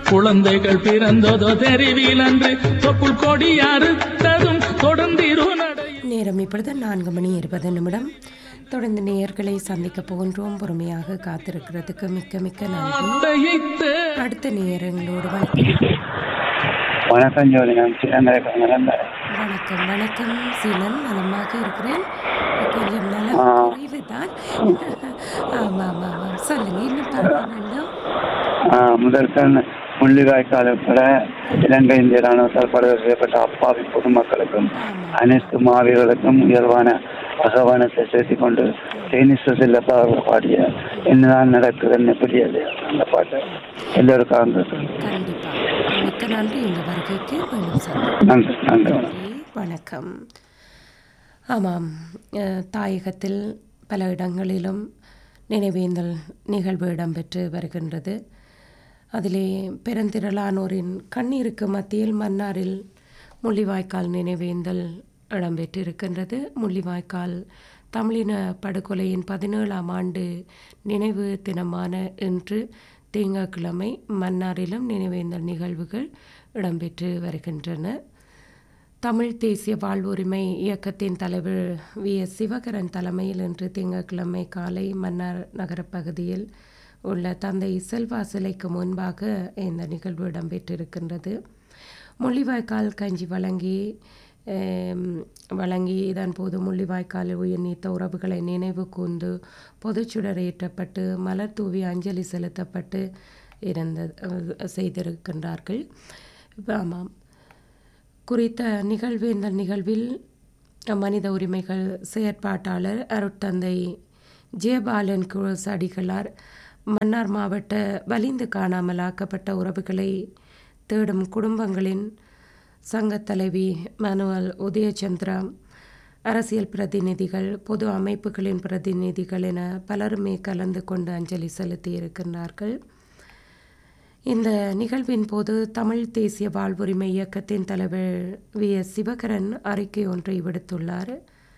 குழந்தைகள் பிறந்ததோ தெருவில் அன்று தொப்புள் கொடி அறுத்ததும் தொடர்ந்திரு நடையும் நேரம் இப்பொழுது நான்கு மணி இருபது நிமிடம் தொடர்ந்து நேயர்களை சந்திக்க போகின்றோம் பொறுமையாக காத்திருக்கிறதுக்கு மிக்க மிக்க நன்றி தயித்து அடுத்த நேரங்களோடு வணக்கம் வணக்கம் ஜோதி நான் சிறந்திருக்கேன் நிரந்தர வணக்கம் வணக்கம் சீலன் நலமாக இருக்கிறேன் கொஞ்சம் நலம் ஆ. குறைவு தான் ஆமாம் ஆமாம் ஆமாம் சொல்லுங்க இன்னும் பார்க்க வேண்டும் முதற்கண் முள்ளிவாய்க்கால் உட்பட இலங்கை இந்திய ராணுவத்தால் படுகொலை செய்யப்பட்ட அப்பாவி பொதுமக்களுக்கும் ஆமாம் அனைத்து மாவீரர்களுக்கும் உயர்வான பகவானத்தை செலுத்திக் கொண்டு டென்னிஸ் செல்லப்பா அவர் பாடிய என்னதான் நடக்குதுன்னு புரியது அந்த பாட்டு எல்லோருக்கும் கண்டிப்பாக மிக்க நன்றி இந்த வருகைக்கு மீண்டும் சொல்லுங்கள் நன்றி நன்றி நன்றி வணக்கம் ஆமாம் அஹ், தாயகத்தில் பல இடங்களிலும் நினைவேந்தல் நிகழ்வு இடம்பெற்று வருகின்றது அதிலே பெருந்திரளானோரின் கண்ணீருக்கு மத்தியில் மன்னாரில் முள்ளிவாய்க்கால் நினைவேந்தல் இடம்பெற்றிருக்கின்றது முள்ளிவாய்க்கால் தமிழின படுகொலையின் பதினேழாம் ஆண்டு நினைவு தினமான இன்று திங்கட்கிழமை மன்னாரிலும் நினைவேந்தல் நிகழ்வுகள் இடம்பெற்று வருகின்றன தமிழ் தேசிய வாழ்வுரிமை இயக்கத்தின் தலைவர் வி எஸ் சிவகரன் தலைமையில் இன்று திங்கட்கிழமை காலை மன்னார் நகரப் பகுதியில் உள்ள தந்தை செல்வா சிலைக்கு முன்பாக இந்த நிகழ்வு இடம்பெற்றிருக்கின்றது முள்ளிவாய்க்கால் கஞ்சி வழங்கி ஆம், வழங்கி இதன் போது முள்ளிவாய்க்காலில் உயிர் நீத்த உறவுகளை நினைவு கூர்ந்து பொதுச்சுடர் ஏற்றப்பட்டு மலர் தூவி அஞ்சலி செலுத்தப்பட்டு இருந்த செய்திருக்கின்றார்கள் ஆமாம் குறித்த நிகழ்வு இந்த நிகழ்வில் மனித உரிமைகள் செயற்பாட்டாளர் அருட்தந்தை ஜெயபாலன் குரோஸ் அடிகளார் மன்னார் மாவட்ட வலிந்து காணாமலாக்கப்பட்ட உறவுகளை தேடும் குடும்பங்களின் சங்கத் தலைவி மனுவல் உதயச்சந்திரா அரசியல் பிரதிநிதிகள் பொது அமைப்புகளின் பிரதிநிதிகள் என பலருமே கலந்து கொண்டு அஞ்சலி செலுத்தியிருக்கின்றார்கள் இந்த நிகழ்வின் போது தமிழ் தேசிய வாழ்வுரிமை இயக்கத்தின் தலைவர் வி எஸ் சிவகரன் அறிக்கை ஒன்றை விடுத்துள்ளார்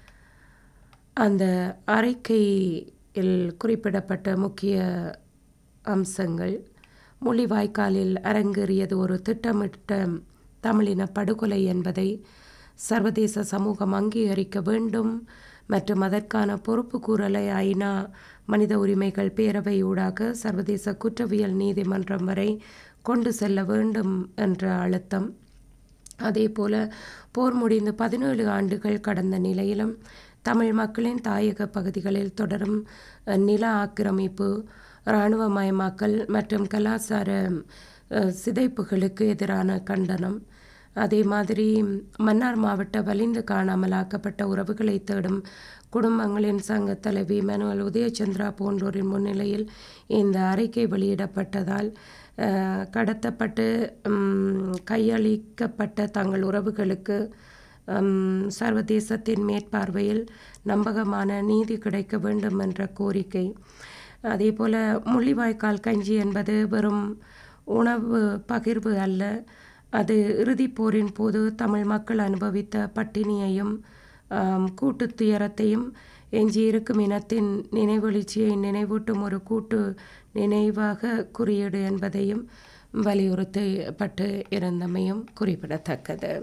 அந்த அறிக்கையில் குறிப்பிடப்பட்ட முக்கிய அம்சங்கள் முள்ளிவாய்க்காலில் அரங்கேறியது ஒரு திட்டமிட்ட தமிழின படுகொலை என்பதை சர்வதேச சமூகம் அங்கீகரிக்க வேண்டும் மற்றும் அதற்கான பொறுப்பு கூறலை ஐநா மனித உரிமைகள் பேரவையூடாக சர்வதேச குற்றவியல் நீதிமன்றம் வரை கொண்டு செல்ல வேண்டும் என்ற அழுத்தம் அதேபோல போர் முடிந்து பதினேழு ஆண்டுகள் கடந்த நிலையிலும் தமிழ் மக்களின் தாயக பகுதிகளில் தொடரும் அஹ், நில ஆக்கிரமிப்பு இராணுவமயமாக்கல் மற்றும் கலாச்சார அஹ், சிதைப்புகளுக்கு எதிரான கண்டனம் அதே மாதிரி மன்னார் மாவட்ட வலிந்து காணாமலாக்கப்பட்ட உறவுகளை தேடும் குடும்பங்களின் சங்க தலைவி மனுவல் உதயச்சந்திரா போன்றோரின் முன்னிலையில் இந்த அறிக்கை வெளியிடப்பட்டதால் அஹ், கடத்தப்பட்டு ம், கையளிக்கப்பட்ட தங்கள் உறவுகளுக்கு ம், சர்வதேசத்தின் மேற்பார்வையில் நம்பகமான நீதி கிடைக்க வேண்டும் என்ற கோரிக்கை அதேபோல முள்ளிவாய்க்கால் கஞ்சி என்பது வெறும் உணவு பகிர்வு அல்ல அது இறுதிப் போரின் போது தமிழ் மக்கள் அனுபவித்த பட்டினியையும் ஆம், கூட்டுத் துயரத்தையும் எஞ்சியிருக்கும் இனத்தின் நினைவெழுச்சியை நினைவூட்டும் ஒரு கூட்டு நினைவாக குறியீடு என்பதையும் வலியுறுத்தப்பட்டு இருந்தமையும் குறிப்பிடத்தக்கது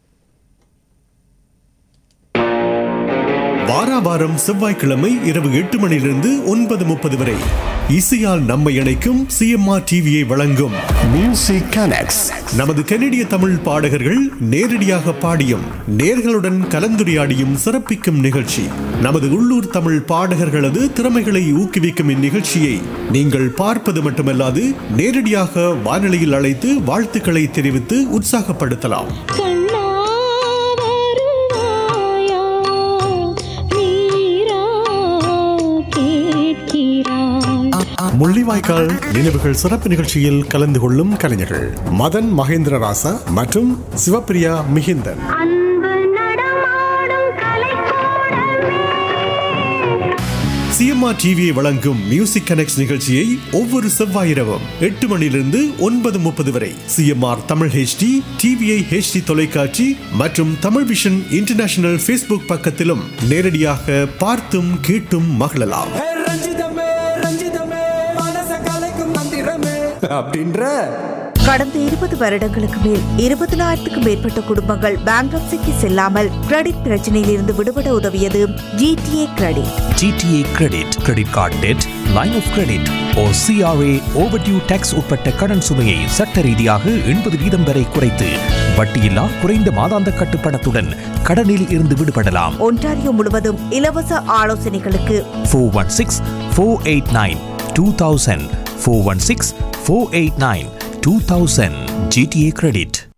வாரா வாரம் செவ்வாய்க்கிழமை இரவு எட்டு மணியிலிருந்து ஒன்பது முப்பது வரை இசையால் நம்மை இணைக்கும் சிஎம்ஆர் டிவியை வழங்கும் Music Connects. நமது கனடிய தமிழ் பாடகர்கள் நேரடியாக பாடியும் நேர்களுடன் கலந்துரையாடியும் சிறப்பிக்கும் நிகழ்ச்சி நமது உள்ளூர் தமிழ் பாடகர்களது திறமைகளை ஊக்குவிக்கும் இந்நிகழ்ச்சியை நீங்கள் பார்ப்பது மட்டுமல்லாது நேரடியாக வானொலியில் அழைத்து வாழ்த்துக்களை தெரிவித்து உற்சாகப்படுத்தலாம் கண்ணா வருவாயா நீரா கேட்கிறாய் முள்ளிவாய்க்கால் நினைவுகள் சிறப்பு நிகழ்ச்சியில் கலந்து கொள்ளும் கலைஞர்கள் மதன் மகேந்திர ராசா மற்றும் சிவப்பிரியா மிகிந்தன் அன்பு நடமாடும் கலைக்கூடமே சிஎம்ஆர் டிவியை வழங்கும் மியூசிக் கனெக்ட் நிகழ்ச்சியை ஒவ்வொரு செவ்வாய் இரவும் எட்டு மணியிலிருந்து ஒன்பது முப்பது வரை CMR Tamil HD TVI HD தொலைக்காட்சி மற்றும் தமிழ் விஷன் இன்டர்நேஷனல் ஃபேஸ்புக் பக்கத்திலும் நேரடியாக பார்த்தும் கேட்டும் மகிழலாம் ஏ ரஞ்சிதமே ரஞ்சிதமே மனச கலைக்கும் மந்திரமே அப்படின்ற கடந்த இருபது வருடங்களுக்கு மேல் இருபதினாயிரத்துக்கும் மேற்பட்ட குடும்பங்கள் பேங்க்ரப்சிக்கு செல்லாமல் கிரெடிட் பிரச்சனையில் இருந்து விடுபட உதவியது GTA credit GTA credit credit card debt line of credit O CRA overdue taxes உட்பட்ட கடன் சுமையை சட்ட ரீதியாக எண்பது வீதம் வரை குறைத்து வட்டியில்லா குறைந்த மாதாந்த கட்டுப்பணத்துடன் கடனில் இருந்து விடுபடலாம் ஒன்டாரியோ முழுவதும் இலவச ஆலோசனைகளுக்கு four one six four eight nine two thousand four one six four eight nine two thousand GTA credit